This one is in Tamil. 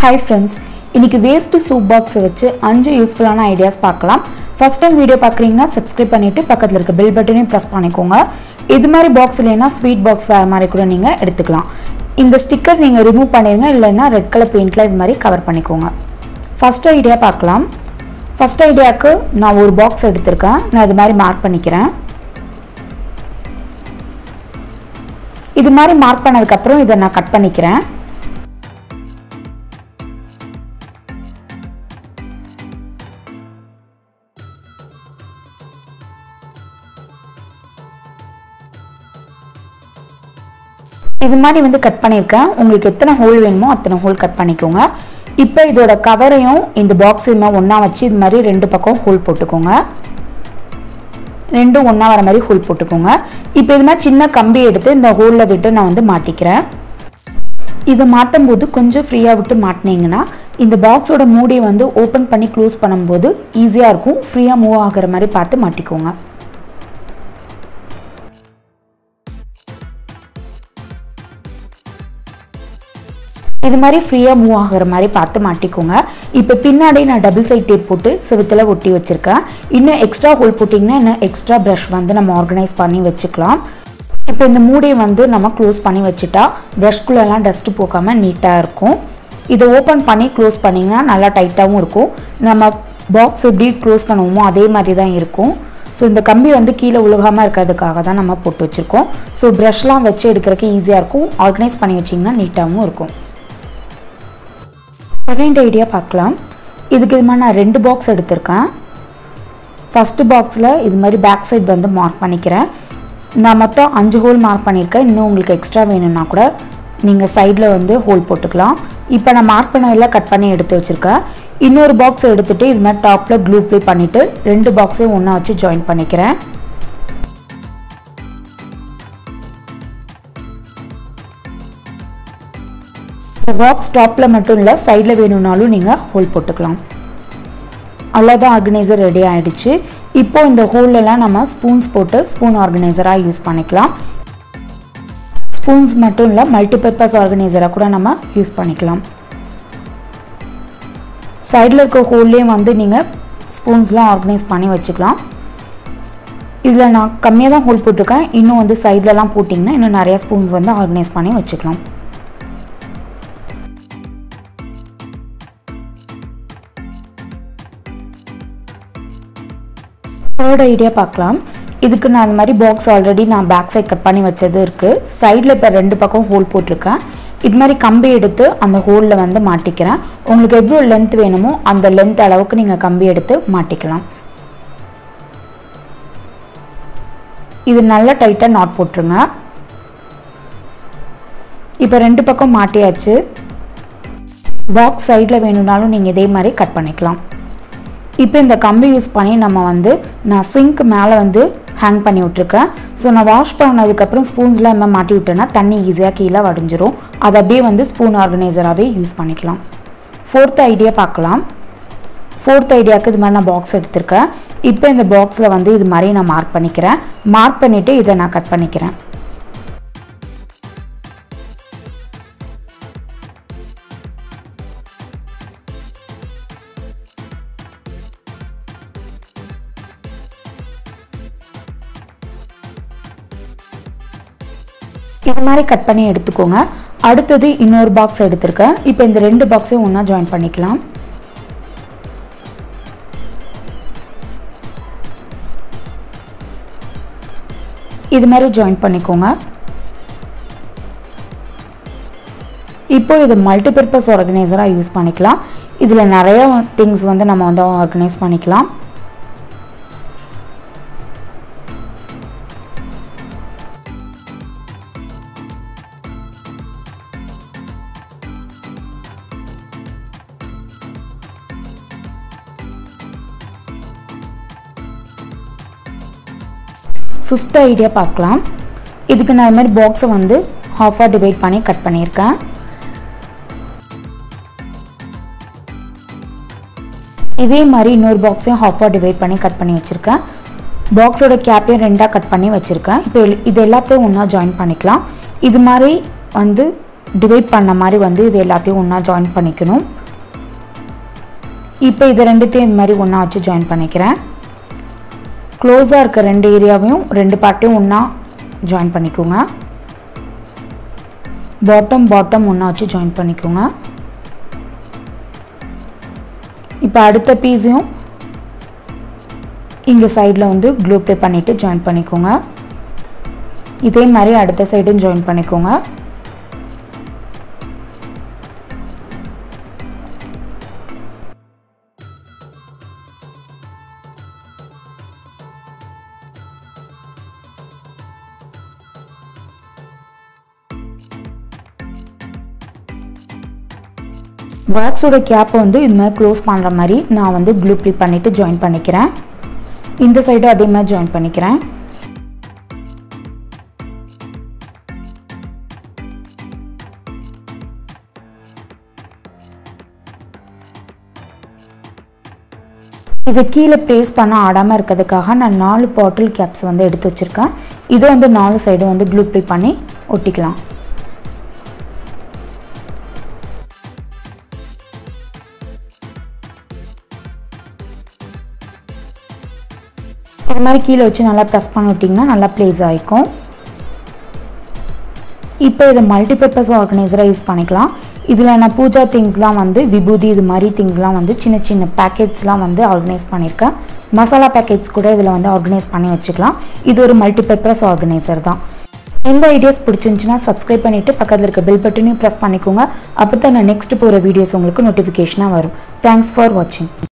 ஹாய் ஃப்ரெண்ட்ஸ் இன்னைக்கு வேஸ்ட் சூப் பாக்ஸை வச்சு அஞ்சு யூஸ்ஃபுல்லான ஐடியாஸ் பார்க்கலாம் ஃபர்ஸ்ட் டைம் வீடியோ பார்க்குறீங்கன்னா சப்ஸ்கிரைப் பண்ணிவிட்டு பக்கத்தில் இருக்க பெல் பட்டனையும் ப்ரெஸ் பண்ணிக்கோங்க இது மாதிரி பாக்ஸ் இல்லைன்னா ஸ்வீட் பாக்ஸ் வேறு மாதிரி கூட நீங்கள் எடுத்துக்கலாம் இந்த ஸ்டிக்கர் நீங்கள் ரிமூவ் பண்ணிடுங்க இல்லைன்னா ரெட் கலர் பெயிண்டில் இது மாதிரி கவர் பண்ணிக்கோங்க ஃபர்ஸ்ட் ஐடியா பார்க்கலாம் ஃபர்ஸ்ட் ஐடியாவுக்கு நான் ஒரு பாக்ஸ் எடுத்திருக்கேன் நான் இது மாதிரி மார்க் பண்ணிக்கிறேன் இது மாதிரி மார்க் பண்ணதுக்கப்புறம் இதை நான் கட் பண்ணிக்கிறேன் இது மாதிரி வந்து கட் பண்ணியிருக்கேன் உங்களுக்கு எத்தனை ஹோல் வேணுமோ அத்தனை ஹோல் கட் பண்ணிக்கோங்க இப்போ இதோட கவரையும் இந்த பாக்ஸ் இது மாதிரி ஒன்றா வச்சு இது மாதிரி ரெண்டு பக்கம் ஹோல் போட்டுக்கோங்க ரெண்டும் ஒன்றா வர மாதிரி ஹோல் போட்டுக்கோங்க இப்போ இது மாதிரி சின்ன கம்பி எடுத்து இந்த ஹோலில் விட்டு நான் வந்து மாட்டிக்கிறேன் இதை மாட்டும் போது கொஞ்சம் ஃப்ரீயாக விட்டு மாட்டினீங்கன்னா இந்த பாக்ஸோட மூடியை வந்து ஓப்பன் பண்ணி க்ளோஸ் பண்ணும்போது ஈஸியாக இருக்கும் ஃப்ரீயாக மூவ் ஆகிற மாதிரி பார்த்து மாட்டிக்கோங்க இது மாதிரி ஃப்ரீயாக மூவ் ஆகிற மாதிரி பார்த்து மாட்டிக்கோங்க இப்போ பின்னாடி நான் டபுள் சைட் டேப் போட்டு செவுத்தில் ஒட்டி வச்சுருக்கேன் இன்னும் எக்ஸ்ட்ரா ஹோல் போட்டிங்கன்னா இன்னும் எக்ஸ்ட்ரா ப்ரஷ் வந்து நம்ம ஆர்கனைஸ் பண்ணி வச்சுக்கலாம் இப்போ இந்த மூடியை வந்து நம்ம க்ளோஸ் பண்ணி வச்சுட்டா ப்ரஷ்குள்ளெல்லாம் டஸ்ட்டு போகாமல் நீட்டாக இருக்கும் இதை ஓப்பன் பண்ணி க்ளோஸ் பண்ணிங்கன்னா நல்லா டைட்டாகவும் இருக்கும் நம்ம பாக்ஸ் எப்படி க்ளோஸ் பண்ணுவோமோ அதே மாதிரி தான் இருக்கும் ஸோ இந்த கம்பி வந்து கீழே உழுகாமல் இருக்கிறதுக்காக தான் நம்ம போட்டு வச்சுருக்கோம் ஸோ ப்ரஷ்லாம் வச்சு எடுக்கிறதுக்கு ஈஸியாக இருக்கும் ஆர்கனைஸ் பண்ணி வச்சிங்கன்னா நீட்டாகவும் இருக்கும் செகண்ட் ஐடியா பார்க்கலாம் இதுக்கு இது மாதிரி நான் ரெண்டு பாக்ஸ் எடுத்திருக்கேன் ஃபஸ்ட்டு பாக்ஸில் இது மாதிரி பேக் சைட் வந்து மார்க் பண்ணிக்கிறேன் நான் மொத்தம் அஞ்சு ஹோல் மார்க் பண்ணியிருக்கேன் இன்னும் உங்களுக்கு எக்ஸ்ட்ரா வேணும்னா கூட நீங்கள் சைடில் வந்து ஹோல் போட்டுக்கலாம் இப்போ நான் மார்க் பண்ணதெல்லாம் கட் பண்ணி எடுத்து வச்சுருக்கேன் இன்னொரு பாக்ஸ் எடுத்துகிட்டு இது மாதிரி டாப்பில் க்ளூ ப்ளே பண்ணிவிட்டு ரெண்டு பாக்ஸையும் ஒன்றா வச்சு ஜாயின் பண்ணிக்கிறேன் பாக்ஸ் டாப்பில் மட்டும் இல்லை சைடில் வேணும்னாலும் நீங்கள் ஹோல் போட்டுக்கலாம் அவ்வளோதான் ஆர்கனைசர் ரெடி ஆகிடுச்சு இப்போ இந்த ஹோல்லலாம் நம்ம ஸ்பூன்ஸ் போட்டு ஸ்பூன் ஆர்கனைசராக யூஸ் பண்ணிக்கலாம் ஸ்பூன்ஸ் மட்டும் இல்லை மல்டிபர்பஸ் ஆர்கனைசராக கூட நம்ம யூஸ் பண்ணிக்கலாம் சைடில் இருக்க ஹோல்லேயும் வந்து நீங்கள் ஸ்பூன்ஸ்லாம் ஆர்கனைஸ் பண்ணி வச்சுக்கலாம் இதில் நான் கம்மியாக தான் ஹோல் போட்டிருக்கேன் இன்னும் வந்து சைட்லலாம் போட்டிங்கன்னா இன்னும் நிறையா ஸ்பூன்ஸ் வந்து ஆர்கனைஸ் பண்ணி வச்சுக்கலாம் தேர்ட் ஐடியா பார்க்கலாம் இதுக்கு நான் அந்த மாதிரி பாக்ஸ் ஆல்ரெடி நான் பேக் சைட் கட் பண்ணி வச்சது இருக்குது சைடில் இப்போ ரெண்டு பக்கம் ஹோல் போட்டிருக்கேன் இது மாதிரி கம்பி எடுத்து அந்த ஹோலில் வந்து மாட்டிக்கிறேன் உங்களுக்கு எவ்வளோ லென்த் வேணுமோ அந்த லென்த் அளவுக்கு நீங்கள் கம்பி எடுத்து மாட்டிக்கலாம் இது நல்லா டைட்டாக நாட் போட்டுருங்க இப்போ ரெண்டு பக்கம் மாட்டியாச்சு பாக்ஸ் சைடில் வேணும்னாலும் நீங்கள் இதே மாதிரி கட் பண்ணிக்கலாம் இப்போ இந்த கம்பி யூஸ் பண்ணி நம்ம வந்து நான் சிங்க் மேலே வந்து ஹேங் பண்ணி விட்ருக்கேன் ஸோ நான் வாஷ் பண்ணதுக்கப்புறம் ஸ்பூன்ஸ்லாம் என்ன மாட்டி விட்டேன்னா தண்ணி ஈஸியாக கீழே வடிஞ்சிரும் அதை அப்படியே வந்து ஸ்பூன் ஆர்கனைசராகவே யூஸ் பண்ணிக்கலாம் ஃபோர்த் ஐடியா பார்க்கலாம் ஃபோர்த் ஐடியாவுக்கு இது மாதிரி நான் பாக்ஸ் எடுத்திருக்கேன் இப்போ இந்த பாக்ஸில் வந்து இது மாதிரி நான் மார்க் பண்ணிக்கிறேன் மார்க் பண்ணிவிட்டு இதை நான் கட் பண்ணிக்கிறேன் இது மாதிரி கட் பண்ணி எடுத்துக்கோங்க அடுத்தது இன்னொரு பாக்ஸ் எடுத்திருக்கேன் இப்போ இந்த ரெண்டு பாக்ஸையும் ஒன்றா ஜாயின் பண்ணிக்கலாம் இது மாதிரி ஜாயின் பண்ணிக்கோங்க இப்போ இது மல்டிபர்பஸ் ஆர்கனைசராக யூஸ் பண்ணிக்கலாம் இதில் நிறைய திங்ஸ் வந்து நம்ம வந்து ஆர்கனைஸ் பண்ணிக்கலாம் ஃபிஃப்த் ஐடியா பார்க்கலாம் இதுக்கு நான் இது மாதிரி பாக்ஸை வந்து ஹாஃபாக டிவைட் பண்ணி கட் பண்ணியிருக்கேன் இதே மாதிரி இன்னொரு பாக்ஸையும் ஹாஃபாக டிவைட் பண்ணி கட் பண்ணி வச்சுருக்கேன் பாக்ஸோட கேப்பையும் ரெண்டாக கட் பண்ணி வச்சுருக்கேன் இப்போ இது எல்லாத்தையும் ஒன்றா ஜாயின் பண்ணிக்கலாம் இது மாதிரி வந்து டிவைட் பண்ண மாதிரி வந்து இது எல்லாத்தையும் ஒன்றா ஜாயின் பண்ணிக்கணும் இப்போ இது ரெண்டுத்தையும் இந்த மாதிரி ஒன்றா வச்சு ஜாயின் பண்ணிக்கிறேன் க்ளோஸாக இருக்க ரெண்டு ஏரியாவையும் ரெண்டு பார்ட்டையும் ஒன்றா ஜாயின் பண்ணிக்கோங்க பாட்டம் பாட்டம் ஒன்றா வச்சு ஜாயின் பண்ணிக்கோங்க இப்போ அடுத்த பீஸையும் இங்கே சைடில் வந்து க்ளூ ப்ளே பண்ணிவிட்டு ஜாயின் பண்ணிக்கோங்க இதே மாதிரி அடுத்த சைடும் ஜாயின் பண்ணிக்கோங்க பாக்ஸோட கேப்பை வந்து இது மாதிரி க்ளோஸ் பண்ணுற மாதிரி நான் வந்து க்ளூ ப்ளே பண்ணிவிட்டு ஜாயின் பண்ணிக்கிறேன் இந்த சைடும் அதே மாதிரி ஜாயின் பண்ணிக்கிறேன் இதை கீழே ப்ளேஸ் பண்ண ஆடாமல் இருக்கிறதுக்காக நான் நாலு பாட்டில் கேப்ஸ் வந்து எடுத்து வச்சுருக்கேன் இதை வந்து நாலு சைடும் வந்து க்ளூ ப்ளே பண்ணி ஒட்டிக்கலாம் இது மாதிரி கீழே வச்சு நல்லா ப்ரெஸ் பண்ணி விட்டிங்கன்னா நல்லா ப்ளேஸ் ஆகிக்கும் இப்போ இதை மல்டிபர்பஸ் ஆர்கனைசராக யூஸ் பண்ணிக்கலாம் இதில் நான் பூஜா திங்ஸ்லாம் வந்து விபூதி இது மாதிரி திங்ஸ்லாம் வந்து சின்ன சின்ன பேக்கெட்ஸ்லாம் வந்து ஆர்கனைஸ் பண்ணியிருக்கேன் மசாலா பேக்கெட்ஸ் கூட இதில் வந்து ஆர்கனைஸ் பண்ணி வச்சுக்கலாம் இது ஒரு மல்டிபர்பஸ் ஆர்கனைசர் தான் எந்த ஐடியாஸ் பிடிச்சிருந்துச்சுன்னா சப்ஸ்கிரைப் பண்ணிவிட்டு பக்கத்தில் இருக்க பெல் பட்டனையும் ப்ரெஸ் பண்ணிக்கோங்க அப்போ தான் நான் நெக்ஸ்ட் போகிற வீடியோஸ் உங்களுக்கு நோட்டிஃபிகேஷனாக வரும் தேங்க்ஸ் ஃபார் வாட்சிங்